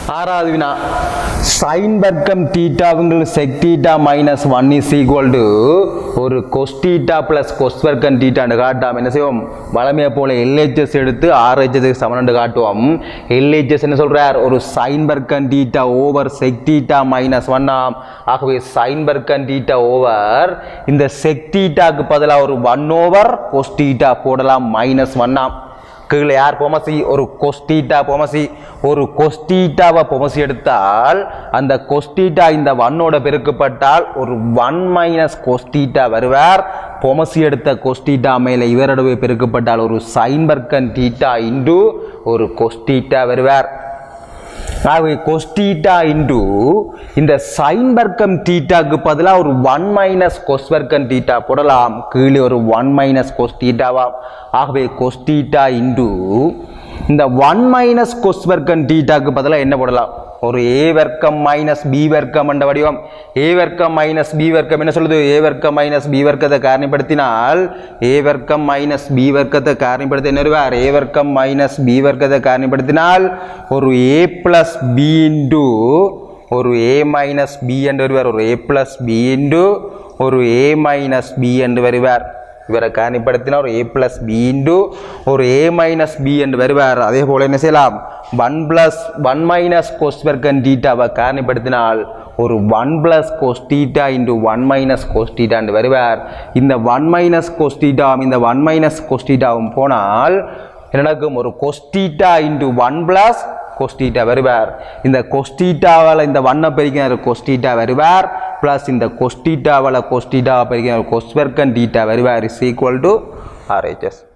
ஆறாவது வினா சைன் வர்க்கம் தீட்டாவுங்கள் sec theta minus one is equal to ஒரு கொஸ் தீட்டா பிளஸ் கொஸ் வர்க்கம் தீட்டான்னு காட்டாம என்ன செய்வோம் வளமையை போல எல்ஹெச்எஸ் எடுத்து ஆர்ஹெச்எஸ் சமனண்டு காட்டுவோம் எல்ஹெச்எஸ் என்ன சொல்றார் ஒரு சைன் வர்க்கம் theta over sec theta minus ஒன்னாம் ஆகவே சைன் வர்க்கம் தீட்டா ஓவர் இந்த செக் தீட்டாக்கு பதிலாக ஒரு ஒன் ஓவர் கொஸ் தீட்டா போடலாம் மைனஸ் ஒன்னாம் கீழே யார் பொமசி ஒரு கொஸ்டீட்டா பொமசி ஒரு கொஸ்டீட்டாவை பொமசி எடுத்தால் அந்த கொஸ்டீட்டா இந்த ஒன்னோட பெருக்கப்பட்டால் ஒரு ஒன் மைனஸ் கொஸ்டீட்டா வருவார் பொமசி எடுத்த கொஸ்டீட்டா மேலே இவரோடவே பெருக்கப்பட்டால் ஒரு சைன் வர்க்கன் டீட்டா இன்டு ஒரு கொஸ்டீட்டா வருவார் ஆகவே கொஸ்டீட்டா இன்டு இந்த சைன் வர்க்கம் டீட்டாக்கு பதிலாக ஒரு ஒன் மைனஸ் கொஸ் வர்க்கம் டீட்டா போடலாம் கீழே ஒரு ஒன் மைனஸ் கொஸ் டீட்டாவாம் ஆகவே கொஸ் டீட்டா இன்டு இந்த ஒன் மைனஸ் கொஸ் வர்க்கம் டீட்டாக்கு பதிலாக என்ன போடலாம் ஒரு ஏ வர்க்கம் மைனஸ் பி வர்க்கம் என்ற வடிவம் ஏ வர்க்கம் மைனஸ் பி வர்க்கம் என்ன சொல்லுது ஏ வர்க்கம் மைனஸ் பி வர்க்கத்தை காரணிப்படுத்தினால் ஏ வர்க்கம் மைனஸ் பி வர்க்கத்தை காரணிப்படுத்தி என்ன வருவார் ஏ வர்க்கம் மைனஸ் பி வர்க்கத்தை காரணிப்படுத்தினால் ஒரு ஏ பிளஸ் பி இன்டு ஒரு ஏ மைனஸ் பி என்று வருவார் ஒரு ஏ பிளஸ் பி இன்டு ஒரு ஏ மைனஸ் பி என்று வருவார் இவரை காணிப்படுத்தினா ஒரு ஏ பிளஸ் பி இன்டு ஒரு ஏ மைனஸ் பி என்று வருவார் அதே போல் என்ன செய்யலாம் one plus one minus cos வர்க்கன் டீட்டாவை காரணிப்படுத்தினால் ஒரு one plus cos theta into one minus cos theta என்று வருவார் இந்த ஒன் மைனஸ் கோஸ் டீட்டாவும் இந்த ஒன் மைனஸ் கோஸ் டீட்டாவும் போனால் என்ன நடக்கும் ஒரு cos theta into one plus cos theta வருவார் இந்த கொஸ்டீட்டாவால் இந்த வண்ண பெருக்கினார் கொஸ்டீட்டா வருவார் ப்ளஸ் இந்த கொஸ்டீட்டாவால் கொஸ்டீட்டா பெருக்கினார் கொஸ்வர்க்கன் டீட்டா வருவார் இஸ் ஈக்குவல் டு ஆர்ஹெச்எஸ்